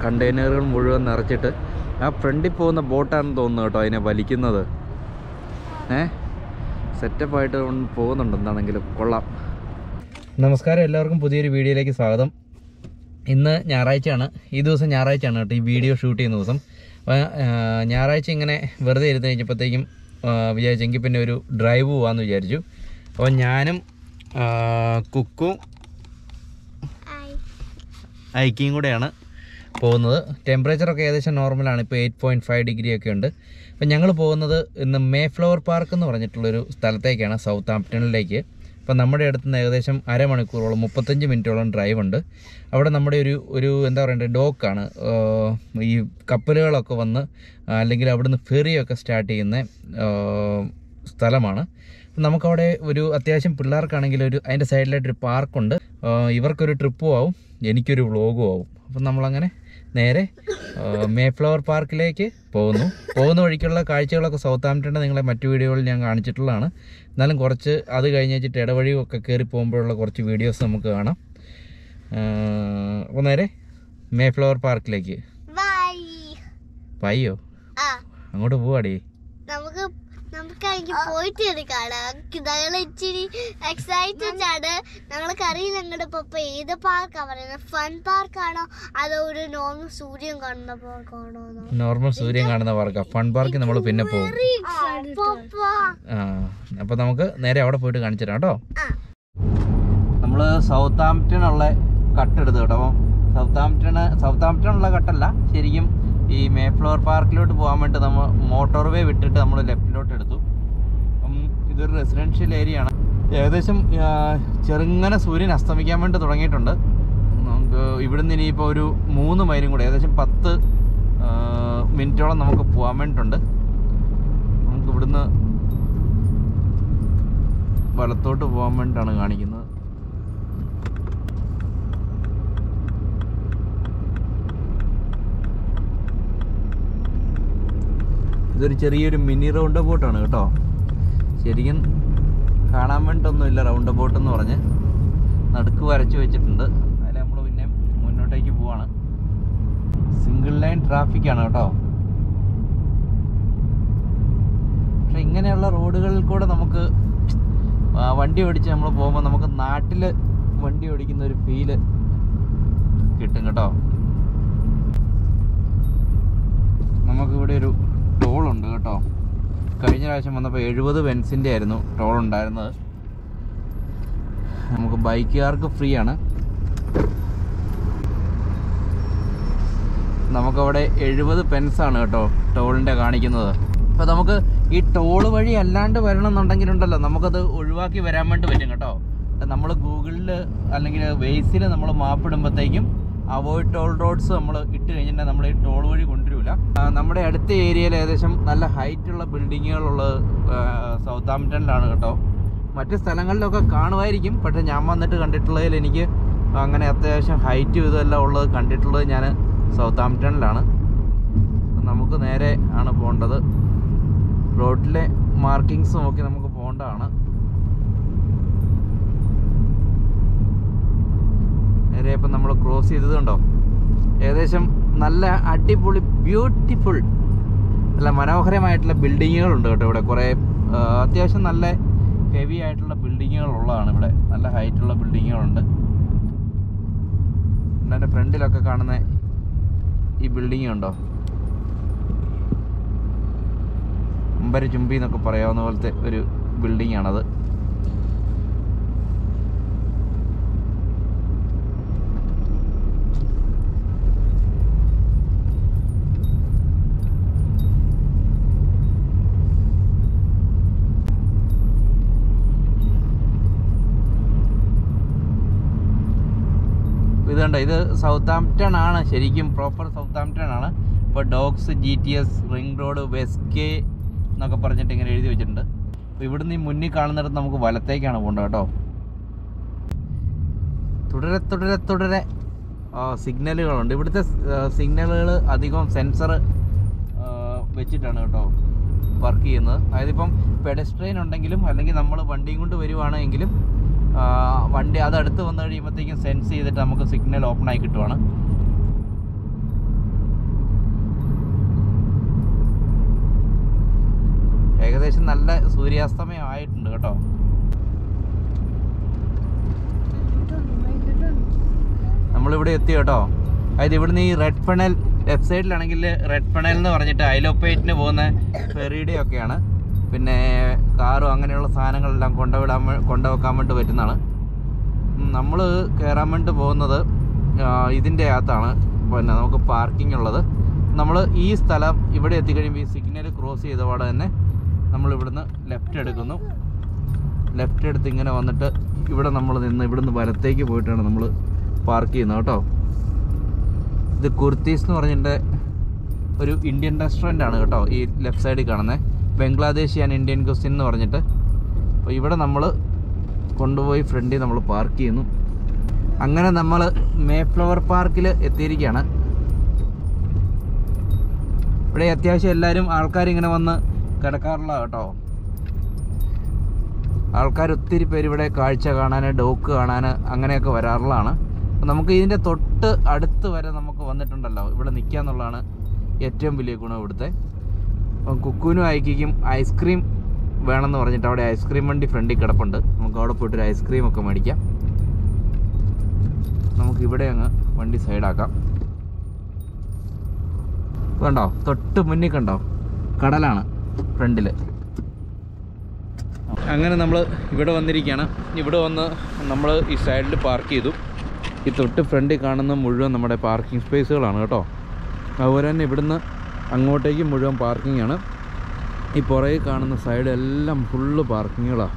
കണ്ടെയ്നറുകൾ മുഴുവൻ നിറച്ചിട്ട് ആ ഫ്രണ്ടിൽ പോകുന്ന ബോട്ടാണെന്ന് തോന്നുന്നു കേട്ടോ അതിനെ വലിക്കുന്നത് ഏ സെറ്റപ്പായിട്ട് പോകുന്നുണ്ട് എന്താണെങ്കിലും കൊള്ളാം നമസ്കാരം എല്ലാവർക്കും പുതിയൊരു വീഡിയോയിലേക്ക് സ്വാഗതം ഇന്ന് ഞായറാഴ്ചയാണ് ഈ ദിവസം ഞായറാഴ്ചയാണ് കേട്ടോ ഈ വീഡിയോ ഷൂട്ട് ചെയ്യുന്ന ദിവസം അപ്പോൾ ഞായറാഴ്ച ഇങ്ങനെ വെറുതെ ഇരുന്ന് കഴിഞ്ഞപ്പോഴത്തേക്കും വിചാരിച്ചെങ്കിൽ പിന്നെ ഒരു ഡ്രൈവ് പോകാമെന്ന് വിചാരിച്ചു അപ്പോൾ ഞാനും ആ, കുക്കും ഐക്കിയും കൂടെയാണ് പോകുന്നത് ടെമ്പറേച്ചറൊക്കെ ഏകദേശം നോർമലാണ് ഇപ്പോൾ എയ്റ്റ് പോയിൻറ്റ് ഫൈവ് ഡിഗ്രി ഒക്കെ ഉണ്ട് അപ്പം ഞങ്ങൾ പോകുന്നത് ഇന്ന് മേ ഫ്ലവർ പാർക്ക് എന്ന് പറഞ്ഞിട്ടുള്ളൊരു സ്ഥലത്തേക്കാണ് സൗത്ത് ആംപ്റ്റണിലേക്ക് അപ്പം നമ്മുടെ അടുത്ത് നിന്ന് ഏകദേശം അരമണിക്കൂറോളം മുപ്പത്തഞ്ച് മിനിറ്റോളം ഡ്രൈവ് ഉണ്ട് അവിടെ നമ്മുടെ ഒരു ഒരു എന്താ പറയണ്ടത് ഡോക്കാണ് ഈ കപ്പലുകളൊക്കെ വന്ന് അല്ലെങ്കിൽ അവിടുന്ന് ഫെറിയൊക്കെ സ്റ്റാർട്ട് ചെയ്യുന്ന ആ, സ്ഥലമാണ് നമുക്കവിടെ ഒരു അത്യാവശ്യം പിള്ളേർക്കാണെങ്കിൽ ഒരു അതിൻ്റെ സൈഡിലായിട്ടൊരു പാർക്കുണ്ട് ഇവർക്കൊരു ട്രിപ്പും ആവും എനിക്കൊരു വ്ളോഗും ആവും അപ്പം നമ്മളങ്ങനെ നേരെ മേഫ്ലവർ പാർക്കിലേക്ക് പോകുന്നു പോകുന്ന വഴിക്കുള്ള കാഴ്ചകളൊക്കെ സൗത്ത് ആംപ്റ്റണിൻ്റെ നിങ്ങളെ മറ്റു വീഡിയോകളിൽ ഞാൻ കാണിച്ചിട്ടുള്ളതാണ് എന്നാലും കുറച്ച് അത് കഴിഞ്ഞ് വെച്ചിട്ട് ഇടവഴിയൊക്കെ കയറി പോകുമ്പോഴുള്ള കുറച്ച് വീഡിയോസ് നമുക്ക് കാണാം അപ്പോൾ നേരെ മേഫ്ലവർ പാർക്കിലേക്ക് ബൈ പയ്യോ ആ അങ്ങോട്ട് പോവാടി നമുക്ക് നമുക്കാണെങ്കിൽ പോയിട്ട് എടുക്കാം ഞങ്ങൾ ഇച്ചിരി എക്സൈറ്റഡ് ആണ് ഞങ്ങൾക്ക് അറിയില്ല ഞങ്ങളുടെ പപ്പ ഏത് പാർക്കാ പറയുന്നത് ഫൺ പാർക്കാണോ അതോ ഒരു നോർമൽ സൂര്യൻ കാണുന്ന പാർക്കാണോ നോർമൽ സൂര്യൻ കാണുന്ന പാർക്കാണ് ഫൺ പാർക്ക് നമ്മൾ പിന്നെ പോകും പപ്പ ആ അപ്പോൾ നമുക്ക് നേരെ അവിടെ പോയിട്ട് കാണിച്ചു തരാം കേട്ടോ ആ. നമ്മൾ സൗത്ത് ആംപ്റ്റണുള്ള കട്ടെടുത്തു കേട്ടോ അപ്പം സൗത്ത് ആംപ്റ്റണ് സൗത്ത് ആംപ്റ്റണുള്ള കട്ടല്ല ശരിക്കും ഈ മേഫ്ലവർ പാർക്കിലോട്ട് പോകാൻ വേണ്ടി നമ്മൾ മോട്ടോർ വേ വിട്ടിട്ട് നമ്മൾ ലെഫ്റ്റിലോട്ട് എടുത്തു അപ്പം ഇതൊരു റെസിഡൻഷ്യൽ ഏരിയ ആണ് ഏകദേശം ആ, ചെറുങ്ങനെ സൂര്യൻ അസ്തമിക്കാൻ വേണ്ടി തുടങ്ങിയിട്ടുണ്ട് നമുക്ക് ഇവിടുന്ന് ഇനിയിപ്പോൾ ഒരു മൂന്ന് മൈലും കൂടെ ഏകദേശം പത്ത് ആ, മിനിറ്റോളം നമുക്ക് പോകാൻ വേണ്ടിയിട്ടുണ്ട് നമുക്ക് ഇവിടുന്ന് വലത്തോട്ട് പോകാൻ വേണ്ടിയിട്ടാണ് കാണിക്കുന്നത് ഇതൊരു ചെറിയൊരു മിനി റൗണ്ട് ബോട്ടാണ് കേട്ടോ ശരിക്കും കാണാൻ വേണ്ടിയിട്ടൊന്നുമില്ല റൗണ്ട് ബോട്ട് എന്ന് പറഞ്ഞ് നടുക്ക് വരച്ച് വെച്ചിട്ടുണ്ട് അതിൽ നമ്മൾ പിന്നെ മുന്നോട്ടേക്ക് പോവാണ് സിംഗിൾ ലൈൻ ട്രാഫിക് ആണ് കേട്ടോ പക്ഷെ ഇങ്ങനെയുള്ള റോഡുകളിൽ കൂടെ നമുക്ക് ആ, വണ്ടി ഓടിച്ച് നമ്മൾ പോകുമ്പോൾ നമുക്ക് നാട്ടിൽ വണ്ടി ഓടിക്കുന്ന ഒരു ഫീല് കിട്ടും കേട്ടോ നമുക്കിവിടെ ഒരു ടോൾ ഉണ്ട് കേട്ടോ കഴിഞ്ഞ പ്രാവശ്യം വന്നപ്പോൾ എഴുപത് പെൻസിൻ്റെ ആയിരുന്നു ടോൾ ഉണ്ടായിരുന്നത് നമുക്ക് ബൈക്കുകാർക്ക് ഫ്രീ ആണ് നമുക്കവിടെ എഴുപത് പെൻസാണ് കേട്ടോ ടോളിൻ്റെ കാണിക്കുന്നത് അപ്പോൾ നമുക്ക് ഈ ടോൾ വഴി അല്ലാണ്ട് വരണമെന്നുണ്ടെങ്കിലുണ്ടല്ലോ നമുക്കത് ഒഴിവാക്കി വരാൻ വേണ്ടി പറ്റും കേട്ടോ നമ്മൾ ഗൂഗിളിൽ അല്ലെങ്കിൽ വേസിൽ നമ്മൾ മാപ്പ് ഇടുമ്പോഴത്തേക്കും അവോയ്ഡ് ടോൾ റോഡ്സ് നമ്മൾ ഇട്ട് കഴിഞ്ഞിട്ടുണ്ടെങ്കിൽ നമ്മൾ ഈ ടോൾ വഴി കൊണ്ടുവരില്ല നമ്മുടെ അടുത്ത ഏരിയയിൽ ഏകദേശം നല്ല ഹൈറ്റുള്ള ബിൽഡിങ്ങുകളുള്ളത് സൗത്ത് ആംപ്റ്റണിലാണ് കേട്ടോ മറ്റ് സ്ഥലങ്ങളിലൊക്കെ കാണുമായിരിക്കും പക്ഷേ ഞാൻ വന്നിട്ട് കണ്ടിട്ടുള്ളതിൽ എനിക്ക് അങ്ങനെ അത്യാവശ്യം ഹൈറ്റും ഇതെല്ലാം ഉള്ളത് കണ്ടിട്ടുള്ളത് ഞാൻ സൗത്ത് ആംപ്റ്റണിലാണ് നമുക്ക് നേരെ ആണ് പോകേണ്ടത് റോഡിലെ മാർക്കിങ്സ് നോക്കി നമുക്ക് പോകേണ്ടതാണ് നേരെ ഇപ്പം നമ്മൾ ക്രോസ് ചെയ്തത് കണ്ടോ ഏകദേശം നല്ല അടിപൊളി ബ്യൂട്ടിഫുൾ നല്ല മനോഹരമായിട്ടുള്ള ബിൽഡിങ്ങുകളുണ്ട് കേട്ടോ ഇവിടെ കുറേ ആ, അത്യാവശ്യം നല്ല ഹെവി ആയിട്ടുള്ള ബിൽഡിങ്ങുകൾ ഉള്ളതാണ് ഇവിടെ നല്ല ഹൈറ്റുള്ള ബിൽഡിങ്ങുകളുണ്ട് പിന്നെ എൻ്റെ ഫ്രണ്ടിലൊക്കെ കാണുന്ന ഈ ബിൽഡിംഗ് ഉണ്ടോ അമ്പര ചുംബി എന്നൊക്കെ പറയാവുന്ന പോലത്തെ ഒരു ബിൽഡിംഗ് ആണത് ഇത് കണ്ടോ ഇത് സൗത്ത് ആംപ്റ്റൺ ആണ് ശരിക്കും പ്രോപ്പർ സൗത്ത് ആംപ്റ്റൺ ആണ് ഇപ്പോൾ docks G T S ring road വെസ്കെ എന്നൊക്കെ പറഞ്ഞിട്ട് ഇങ്ങനെ എഴുതി വെച്ചിട്ടുണ്ട് അപ്പോൾ ഇവിടുന്ന് ഈ മുന്നിൽ കാണുന്നിടത്ത് നമുക്ക് വലത്തേക്കാണ് പോകേണ്ടത് കേട്ടോ തുടരെ തുടരെ തുടരെ സിഗ്നലുകളുണ്ട് ഇവിടുത്തെ സിഗ്നലുകൾ അധികം സെൻസർ വെച്ചിട്ടാണ് കേട്ടോ വർക്ക് ചെയ്യുന്നത് അതായത് ഇപ്പം പെഡസ്ട്രെയിൻ ഉണ്ടെങ്കിലും അല്ലെങ്കിൽ നമ്മൾ വണ്ടിയും കൊണ്ട് വരുവാണെങ്കിലും ആ, വണ്ടി അത് അടുത്ത് വന്നു കഴിയുമ്പോഴത്തേക്കും സെൻസ് ചെയ്തിട്ട് നമുക്ക് സിഗ്നൽ ഓപ്പൺ ആയി കിട്ടുവാണ് അത്യാവശ്യം നല്ല സൂര്യാസ്തമയം ആയിട്ടുണ്ട് കേട്ടോ നമ്മളിവിടെ എത്തി കേട്ടോ അതായത് ഇവിടുന്ന് ഈ റെഡ് ഫണൽ ലെഫ്റ്റ് സൈഡിലാണെങ്കിൽ റെഡ് ഫണൽ എന്ന് പറഞ്ഞിട്ട് ഐലോപ്പേറ്റിന് പോകുന്ന ഫെറിയുടെ ഒക്കെയാണ് പിന്നെ കാറും അങ്ങനെയുള്ള സാധനങ്ങളെല്ലാം കൊണ്ടുവിടാൻ വേ- കൊണ്ടുവെക്കാൻ വേണ്ടി പറ്റുന്നതാണ് നമ്മൾ കയറാൻ വേണ്ടി പോകുന്നത് ആ, ഇതിൻ്റെ അകത്താണ് പിന്നെ നമുക്ക് പാർക്കിംഗ് ഉള്ളത് നമ്മൾ ഈ സ്ഥലം ഇവിടെ എത്തിക്കഴിയുമ്പോൾ ഈ സിഗ്നൽ ക്രോസ് ചെയ്ത പാടെ തന്നെ നമ്മൾ ഇവിടുന്ന് ലെഫ്റ്റ് എടുക്കുന്നു ലെഫ്റ്റ് എടുത്ത് ഇങ്ങനെ വന്നിട്ട് ഇവിടെ നമ്മൾ നിന്ന് ഇവിടുന്ന് വലത്തേക്ക് പോയിട്ടാണ് നമ്മൾ പാർക്ക് ചെയ്യുന്നത് കേട്ടോ ഇത് കുർത്തീസ് എന്ന് പറഞ്ഞിട്ട് ഒരു ഇന്ത്യൻ റെസ്റ്റോറൻ്റ് ആണ് കേട്ടോ ഈ ലെഫ്റ്റ് സൈഡിൽ കാണുന്നത് ബംഗ്ലാദേശി ആൻഡ് ഇന്ത്യൻ ക്വസ്റ്റ്യൻ എന്ന് പറഞ്ഞിട്ട് അപ്പോൾ ഇവിടെ നമ്മൾ കൊണ്ടുപോയി ഫ്രണ്ടിൽ നമ്മൾ പാർക്ക് ചെയ്യുന്നു അങ്ങനെ നമ്മൾ മേഫ്ലവർ പാർക്കിൽ എത്തിയിരിക്കുകയാണ് ഇവിടെ അത്യാവശ്യം എല്ലാവരും ആൾക്കാർ ഇങ്ങനെ വന്ന് കിടക്കാറുള്ള കേട്ടോ ആൾക്കാർ ഒത്തിരി പേര് ഇവിടെ കാഴ്ച കാണാൻ ഡോക്ക് കാണാൻ അങ്ങനെയൊക്കെ വരാറുള്ളതാണ് അപ്പോൾ നമുക്ക് ഇതിൻ്റെ തൊട്ട് അടുത്ത് വരെ നമുക്ക് വന്നിട്ടുണ്ടല്ലോ ഇവിടെ നിൽക്കുക എന്നുള്ളതാണ് ഏറ്റവും വലിയ ഗുണം ഇവിടുത്തെ അപ്പം കുക്കുവിനും ഐക്കിക്കും ഐസ്ക്രീം വേണമെന്ന് പറഞ്ഞിട്ട് അവിടെ ഐസ്ക്രീം വണ്ടി ഫ്രണ്ടിൽ കിടപ്പുണ്ട് നമുക്ക് അവിടെ പോയിട്ട് ഒരു ഐസ്ക്രീം ഒക്കെ മേടിക്കാം നമുക്ക് ഇവിടെ അങ്ങ് വണ്ടി സൈഡാക്കാം കണ്ടോ തൊട്ട് മുന്നിൽ കണ്ടോ കടലാണ് ഫ്രണ്ടിൽ അങ്ങനെ നമ്മൾ ഇവിടെ വന്നിരിക്കുകയാണ് ഇവിടെ വന്ന് നമ്മൾ ഈ സൈഡിൽ പാർക്ക് ചെയ്തു ഈ തൊട്ട് ഫ്രണ്ടിൽ കാണുന്ന മുഴുവൻ നമ്മുടെ പാർക്കിംഗ് സ്പേസുകളാണ് കേട്ടോ അതുപോലെ തന്നെ ഇവിടുന്ന് അങ്ങോട്ടേക്ക് മുഴുവൻ പാർക്കിംഗ് ആണ് ഈ പുറകെ കാണുന്ന സൈഡ് എല്ലാം ഫുള്ള് പാർക്കിങ്ങുകളാണ്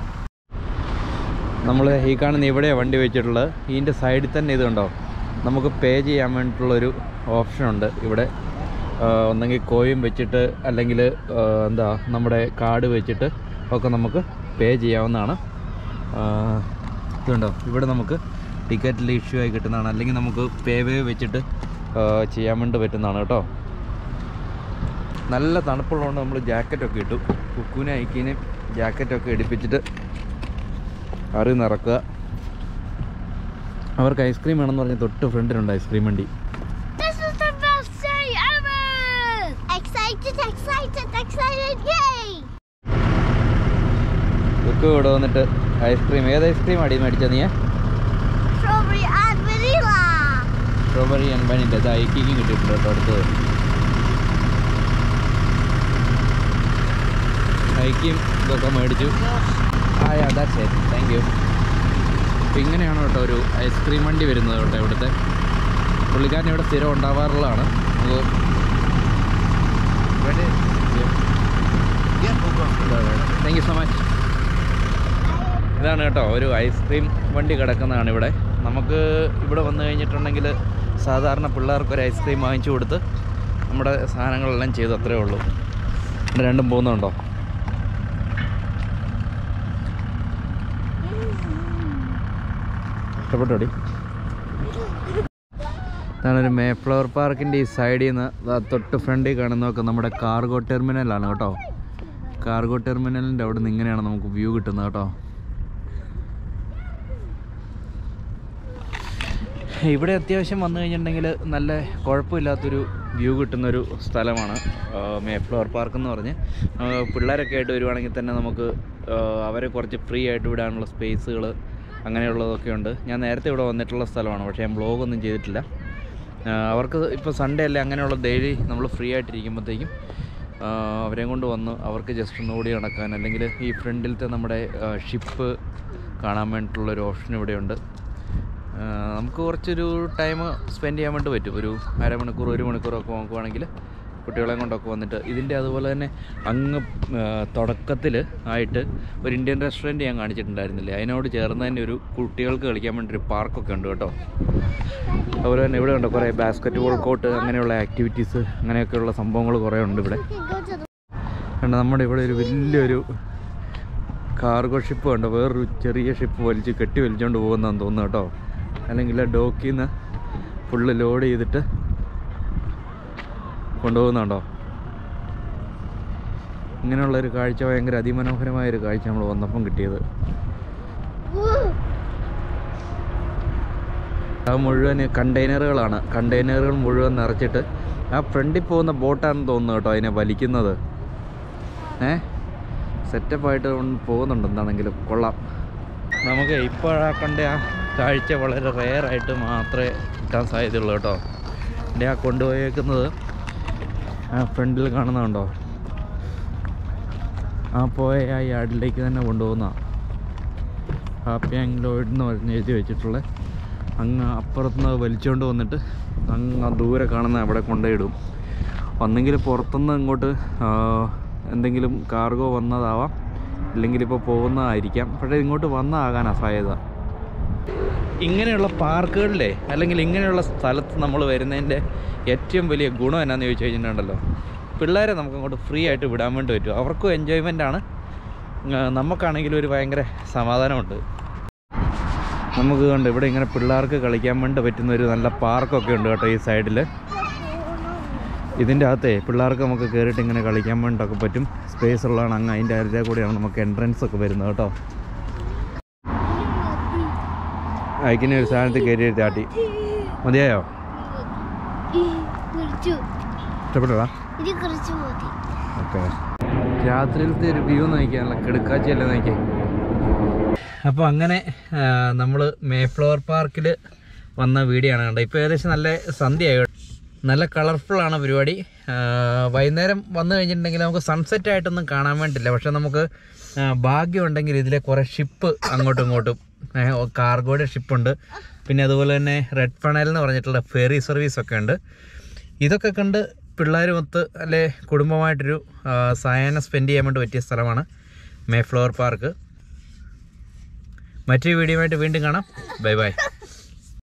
നമ്മൾ ഈ കാണുന്ന ഇവിടെയാണ് വണ്ടി വെച്ചിട്ടുള്ളത് ഇതിൻ്റെ സൈഡിൽ തന്നെ ഇത് കണ്ടോ നമുക്ക് പേ ചെയ്യാൻ വേണ്ടിയിട്ടുള്ളൊരു ഓപ്ഷനുണ്ട് ഇവിടെ ആ, ഒന്നെങ്കിൽ കോയിൻ വെച്ചിട്ട് അല്ലെങ്കിൽ ആ, എന്താ നമ്മുടെ കാർഡ് വെച്ചിട്ട് ഒക്കെ നമുക്ക് പേ ചെയ്യാവുന്നതാണ് ആ, ഇതുണ്ടോ ഇവിടെ നമുക്ക് ടിക്കറ്റിൽ ഇഷ്യൂ ആയി കിട്ടുന്നതാണ് അല്ലെങ്കിൽ നമുക്ക് പേ വേ വെച്ചിട്ട് ആ, ചെയ്യാൻ വേണ്ടി പറ്റുന്നതാണ് കേട്ടോ നല്ല തണുപ്പുള്ളതുകൊണ്ട് നമ്മൾ ജാക്കറ്റൊക്കെ ഇട്ടു കുക്കുവിനെ ഐക്കിനെ ജാക്കറ്റൊക്കെ എടുപ്പിച്ചിട്ട് കറി നിറക്കുക അവർക്ക് ഐസ്ക്രീം വേണമെന്ന് പറഞ്ഞ് തൊട്ട് ഫ്രണ്ടിലുണ്ട് ഐസ്ക്രീം വണ്ടി This is the best day ever! Excited, excited, excited, yay! Kukku ഇവിടെ വന്നിട്ട് ഐസ്ക്രീം ഏത് ഐസ്ക്രീം അടി മേടിച്ചത് നീ Strawberry and vanilla! Strawberry and വാനിൻ്റെ ഇത് ഐക്കിക്കും കിട്ടിയിട്ടുണ്ട് കേട്ടോ അടുത്തത് ഐക്കിയും ഇതൊക്കെ മേടിച്ചു ആ yeah that's it thank you അപ്പോൾ ഇങ്ങനെയാണ് കേട്ടോ ഒരു ഐസ്ക്രീം വണ്ടി വരുന്നത് കേട്ടോ ഇവിടുത്തെ പുള്ളിക്കാരൻ ഇവിടെ സ്ഥിരം ഉണ്ടാവാറുള്ളതാണ് നമുക്ക് താങ്ക് യു സോ മച്ച് ഇതാണ് കേട്ടോ ഒരു ഐസ്ക്രീം വണ്ടി കിടക്കുന്നതാണ് ഇവിടെ നമുക്ക് ഇവിടെ വന്നു കഴിഞ്ഞിട്ടുണ്ടെങ്കിൽ സാധാരണ പിള്ളേർക്ക് ഒരു ഐസ്ക്രീം വാങ്ങിച്ചു കൊടുത്ത് നമ്മുടെ സാധനങ്ങളെല്ലാം ചെയ്ത് അത്രേ ഉള്ളൂ ഇവിടെ രണ്ടും പോകുന്നുണ്ടോ ഇഷ്ടപ്പെട്ടോടി ഇതാണ് ഒരു മേഫ്ലവർ പാർക്കിൻ്റെ ഈ സൈഡിൽ നിന്ന് ദാ തൊട്ട് ഫ്രണ്ടിൽ കാണുന്നതൊക്കെ നമ്മുടെ കാർഗോ ടെർമിനലാണ് കേട്ടോ കാർഗോ ടെർമിനലിൻ്റെ അവിടെ നിന്ന് ഇങ്ങനെയാണ് നമുക്ക് വ്യൂ കിട്ടുന്നത് കേട്ടോ ഇവിടെ അത്യാവശ്യം വന്നു കഴിഞ്ഞിട്ടുണ്ടെങ്കിൽ നല്ല കുഴപ്പമില്ലാത്തൊരു വ്യൂ കിട്ടുന്നൊരു സ്ഥലമാണ് ആ, മേഫ്ലവർ പാർക്ക് എന്ന് പറഞ്ഞ് ആ, പിള്ളേരൊക്കെ ആയിട്ട് വരുവാണെങ്കിൽ തന്നെ നമുക്ക് ആ, അവരെ കുറച്ച് ഫ്രീ ആയിട്ട് വിടാനുള്ള സ്പേസുകൾ അങ്ങനെയുള്ളതൊക്കെ ഉണ്ട് ഞാൻ നേരത്തെ ഇവിടെ വന്നിട്ടുള്ള സ്ഥലമാണ് പക്ഷേ ഞാൻ ബ്ലോഗൊന്നും ചെയ്തിട്ടില്ല ആ, അവർക്ക് ഇപ്പോൾ സൺഡേ അല്ലേ അങ്ങനെയുള്ള ഡെയിലി നമ്മൾ ഫ്രീ ആയിട്ടിരിക്കുമ്പോഴത്തേക്കും ആ, അവരെയും കൊണ്ട് വന്ന് അവർക്ക് ജസ്റ്റ് ഒന്ന് ഓടി നടക്കാൻ അല്ലെങ്കിൽ ഈ ഫ്രണ്ടിലത്തെ നമ്മുടെ ഷിപ്പ് കാണാൻ വേണ്ടിയിട്ടുള്ളൊരു ഓപ്ഷൻ ഇവിടെയുണ്ട് ആ, നമുക്ക് കുറച്ചൊരു ടൈം സ്പെൻഡ് ചെയ്യാൻ വേണ്ടി പറ്റും ഒരു അരമണിക്കൂർ ഒരു മണിക്കൂറൊക്കെ നോക്കുവാണെങ്കിൽ കുട്ടികളെ കൊണ്ടൊക്കെ വന്നിട്ട് ഇതിൻ്റെ അതുപോലെ തന്നെ അങ്ങ് തുടക്കത്തിൽ ആയിട്ട് ഒരു ഇന്ത്യൻ റെസ്റ്റോറൻറ്റ് ഞാൻ കാണിച്ചിട്ടുണ്ടായിരുന്നില്ലേ അതിനോട് ചേർന്ന് തന്നെ ഒരു കുട്ടികൾക്ക് കളിക്കാൻ വേണ്ടി ഒരു പാർക്കൊക്കെ ഉണ്ട് കേട്ടോ അതുപോലെ തന്നെ ഇവിടെ ഉണ്ട് കുറേ ബാസ്ക്കറ്റ് ബോൾ കോർട്ട് അങ്ങനെയുള്ള ആക്ടിവിറ്റീസ് അങ്ങനെയൊക്കെയുള്ള സംഭവങ്ങൾ കുറേ ഉണ്ട് ഇവിടെ We can go to the കണ്ട നമ്മുടെ ഇവിടെ ഒരു വലിയൊരു കാർഗോ ഷിപ്പ് കണ്ടോ വേറൊരു ചെറിയ ഷിപ്പ് വലിച്ച് കെട്ടി വലിച്ചുകൊണ്ട് പോകുന്നതെന്ന് തോന്നുന്നു കേട്ടോ അല്ലെങ്കിൽ ഡോക്കിൽ നിന്ന് ഫുള്ള് ലോഡ് ചെയ്തിട്ട് കൊണ്ടുപോകുന്നുണ്ടോ ഇങ്ങനെയുള്ളൊരു കാഴ്ച ഭയങ്കര അതിമനോഹരമായൊരു കാഴ്ച നമ്മൾ വന്നപ്പം കിട്ടിയത് Woo! അത് മുഴുവൻ കണ്ടെയ്നറുകളാണ് കണ്ടെയ്നറുകൾ മുഴുവൻ നിറച്ചിട്ട് ആ ഫ്രണ്ടിൽ പോകുന്ന ബോട്ടാണെന്ന് തോന്നുന്നു കേട്ടോ അതിനെ വലിക്കുന്നത് ഏ സെറ്റപ്പായിട്ട് പോകുന്നുണ്ട് എന്താണെങ്കിലും കൊള്ളാം നമുക്ക് ഇപ്പോഴാ കണ്ട ആ കാഴ്ച വളരെ റെയറായിട്ട് മാത്രമേ കിട്ടാൻ സാധ്യതയുള്ളൂ കേട്ടോ എൻ്റെ ആ കൊണ്ടുപോയേക്കുന്നത് ആ ഫ്രണ്ടിൽ കാണുന്നതുണ്ടോ ആ പോയ ആ യാർഡിലേക്ക് തന്നെ കൊണ്ടുപോകുന്ന ഹാപ്പി ആംഗ്ലോയിഡ് എന്ന് പറഞ്ഞ് എഴുതി വെച്ചിട്ടുള്ള അങ്ങ് അപ്പുറത്തുനിന്ന് വലിച്ചുകൊണ്ട് വന്നിട്ട് അങ്ങ് ദൂരെ കാണുന്ന അവിടെ കൊണ്ടുപോയിടും ഒന്നെങ്കിൽ പുറത്തുനിന്ന് ഇങ്ങോട്ട് ആ, എന്തെങ്കിലും കാർഗോ വന്നതാവാം ഇല്ലെങ്കിൽ ഇപ്പോൾ പോകുന്നതായിരിക്കാം പക്ഷേ ഇങ്ങോട്ട് വന്നതാകാനാണ് സാധ്യത ഇങ്ങനെയുള്ള പാർക്കുകളിലെ അല്ലെങ്കിൽ ഇങ്ങനെയുള്ള സ്ഥലത്ത് നമ്മൾ വരുന്നതിൻ്റെ ഏറ്റവും വലിയ ഗുണം എന്നാന്ന് ചോദിച്ചു കഴിഞ്ഞിട്ടുണ്ടല്ലോ പിള്ളേരെ നമുക്ക് അങ്ങോട്ട് ഫ്രീ ആയിട്ട് വിടാൻ വേണ്ടി പറ്റും അവർക്കും എൻജോയ്മെൻ്റ് ആണ് ആ, നമുക്കാണെങ്കിലും ഒരു ഭയങ്കര സമാധാനമുണ്ട് നമുക്ക് കണ്ട് ഇവിടെ ഇങ്ങനെ പിള്ളേർക്ക് കളിക്കാൻ വേണ്ടി പറ്റുന്ന ഒരു നല്ല പാർക്കൊക്കെ ഉണ്ട് കേട്ടോ ഈ സൈഡിൽ ഇതിൻ്റെ അകത്തെ പിള്ളേർക്ക് നമുക്ക് കയറിയിട്ട് ഇങ്ങനെ കളിക്കാൻ വേണ്ടിയൊക്കെ പറ്റും സ്പേസ് ഉള്ളതാണ് അങ്ങ് അതിൻ്റെ അരികെ കൂടെയാണ് നമുക്ക് എൻട്രൻസ് ഒക്കെ വരുന്നത് കേട്ടോ അയക്കിനെ ഒരു സാധനത്തിൽ കയറി ചാട്ടി മതിയായോ കുറിച്ചു ഇഷ്ടപ്പെട്ടതാ ഇത് കുറിച്ച് മതി ഓക്കെ രാത്രിയിലത്തെ ഒരു വ്യൂ നോക്കിയാണല്ലോ കിടക്കാച്ചല്ലേ നോക്കി അപ്പോൾ അങ്ങനെ നമ്മൾ മേഫ്ലവർ പാർക്കിൽ വന്ന വീഡിയോ ആണ് കണ്ടത് ഇപ്പോൾ ഏകദേശം നല്ല സന്ധ്യയായി നല്ല കളർഫുള്ളാണ് പരിപാടി ആ, വൈകുന്നേരം വന്നു കഴിഞ്ഞിട്ടുണ്ടെങ്കിൽ നമുക്ക് സൺസെറ്റ് ആയിട്ടൊന്നും കാണാൻ വേണ്ടില്ല പക്ഷെ നമുക്ക് ആ, ഭാഗ്യമുണ്ടെങ്കിൽ ഇതിലെ കുറേ ഷിപ്പ് അങ്ങോട്ടും ഇങ്ങോട്ടും കാർഗോയുടെ ഷിപ്പുണ്ട് പിന്നെ അതുപോലെ തന്നെ റെഡ് ഫണൽ എന്ന് പറഞ്ഞിട്ടുള്ള ഫെറി സർവീസ് ഒക്കെ ഉണ്ട് ഇതൊക്കെ കണ്ട് പിള്ളേരുമൊത്ത് അല്ലെ കുടുംബമായിട്ടൊരു ആ, സായാഹ്നം സ്പെൻഡ് ചെയ്യാൻ വേണ്ടി പറ്റിയ സ്ഥലമാണ് മേഫ്ലവർ പാർക്ക് മറ്റൊരു വീഡിയോ ആയിട്ട് വീണ്ടും കാണാം ബൈ ബൈ